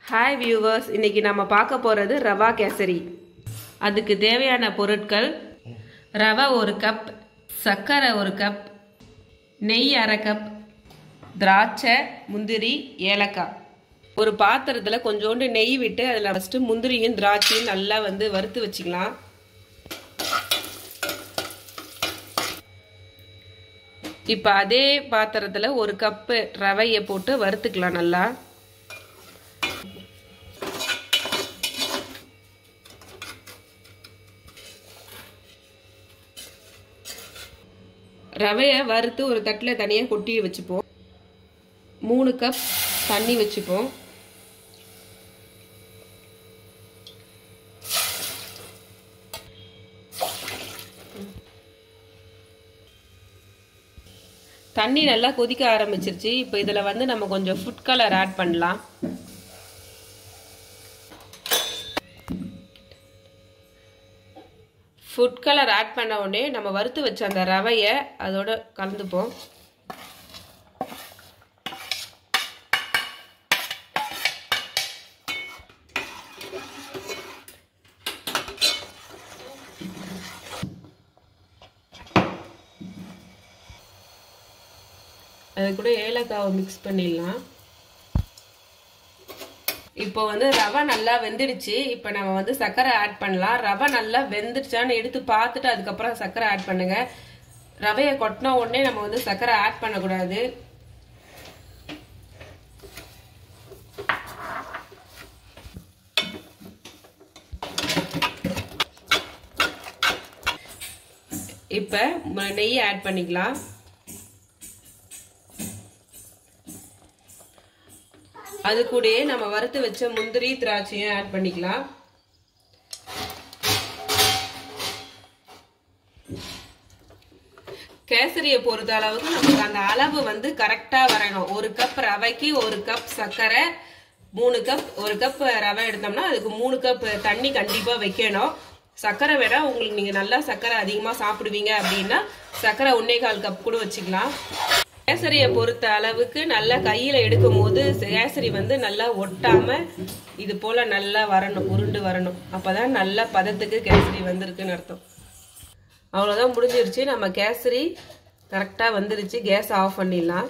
hi viewers இன்னைக்கு நம்ம பார்க்க போகிறது ரவா கேசரி அதுக்கு தேவையான பொருட்கள் ரவை ஒரு கப் சர்க்கரை ஒரு கப் நெய் அரை கப் திராட்சை முந்திரி ஏலக்காய் ஒரு பாத்திரத்தில் கொஞ்சோண்டு நெய் விட்டு அதில் ஃபஸ்ட்டு முந்திரியும் திராட்சையும் நல்லா வந்து வறுத்து வச்சுக்கலாம் இப்போ அதே பாத்திரத்தில் ஒரு கப்பு ரவையை போட்டு வறுத்துக்கலாம் நல்லா ரவையை வறுத்து ஒரு தட்டில் தனியாக கொட்டி வச்சுப்போம் மூணு கப் தண்ணி வச்சுப்போம் தண்ணி நல்லா கொதிக்க ஆரம்பிச்சிருச்சு இப்போ இதில் வந்து நம்ம கொஞ்சம் ஃபுட் கலர் ஆட் பண்ணலாம் ஃபுட் கலர் ஆட் பண்ண உடனே நம்ம வறுத்து வச்ச அந்த ரவையை அதோட கலந்துப்போம் அது கூட ஏலக்காவை மிக்ஸ் பண்ணிடலாம் இப்போ வந்து ரவை நல்லா வெந்துடுச்சு இப்போ நம்ம வந்து சர்க்கரை ஆட் பண்ணலாம் ரவை நல்லா வெந்துடுச்சான்னு எடுத்து பார்த்துட்டு அதுக்கப்புறம் சர்க்கரை ஆட் பண்ணுங்க ரவையை கொட்டின உடனே நம்ம வந்து சர்க்கரை ஆட் பண்ணக்கூடாது இப்போ நெய் ஆட் பண்ணிக்கலாம் அது கூடயே நம்ம வறுத்து வச்ச முந்திரி திராட்சையும் ஆட் பண்ணிக்கலாம் கேசரியை பொறுத்த அளவுக்கு நமக்கு அந்த அளவு வந்து கரெக்டா வரணும் ஒரு கப் ரவைக்கு ஒரு கப் சர்க்கரை மூணு கப் ஒரு கப் ரவை எடுத்தோம்னா அதுக்கு மூணு கப் தண்ணி கண்டிப்பா வைக்கணும் சர்க்கரை வேணா உங்களுக்கு நீங்க நல்லா சர்க்கரை அதிகமா சாப்பிடுவீங்க அப்படின்னா சர்க்கரை ஒன்னே கால் கப் கூட வச்சுக்கலாம் கேசரியை பொறுத்த அளவுக்கு நல்லா கையில் எடுக்கும் போது கேசரி வந்து நல்லா ஒட்டாம இது போல நல்லா வரணும் உருண்டு வரணும் அப்பதான் நல்ல பதத்துக்கு கேசரி வந்திருக்குன்னு அர்த்தம் அவ்வளோதான் முடிஞ்சிருச்சு நம்ம கேசரி கரெக்டாக வந்துருச்சு கேஸ் ஆஃப் பண்ணிடலாம்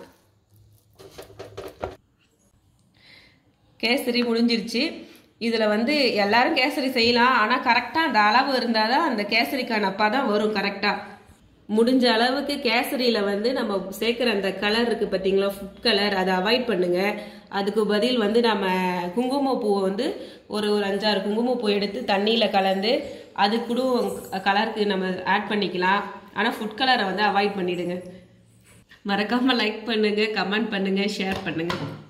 கேசரி முடிஞ்சிருச்சு இதில் வந்து எல்லாரும் கேசரி செய்யலாம் ஆனால் கரெக்டாக அந்த அளவு இருந்தால் தான் அந்த கேசரிக்கான பதம் வரும் கரெக்டாக முடிஞ்ச அளவுக்கு கேசரியில் வந்து நம்ம சேர்க்குற அந்த கலர் இருக்குது பார்த்தீங்களா ஃபுட் கலர் அதை அவாய்ட் பண்ணுங்க அதுக்கு பதில் வந்து நம்ம குங்குமப்பூவை வந்து ஒரு ஒரு அஞ்சாறு குங்குமப்பூ எடுத்து தண்ணியில் கலந்து அது கூட கலருக்கு நம்ம ஆட் பண்ணிக்கலாம் ஆனால் ஃபுட் கலரை வந்து அவாய்ட் பண்ணிடுங்க மறக்காமல் லைக் பண்ணுங்கள் கமெண்ட் பண்ணுங்கள் ஷேர் பண்ணுங்கள்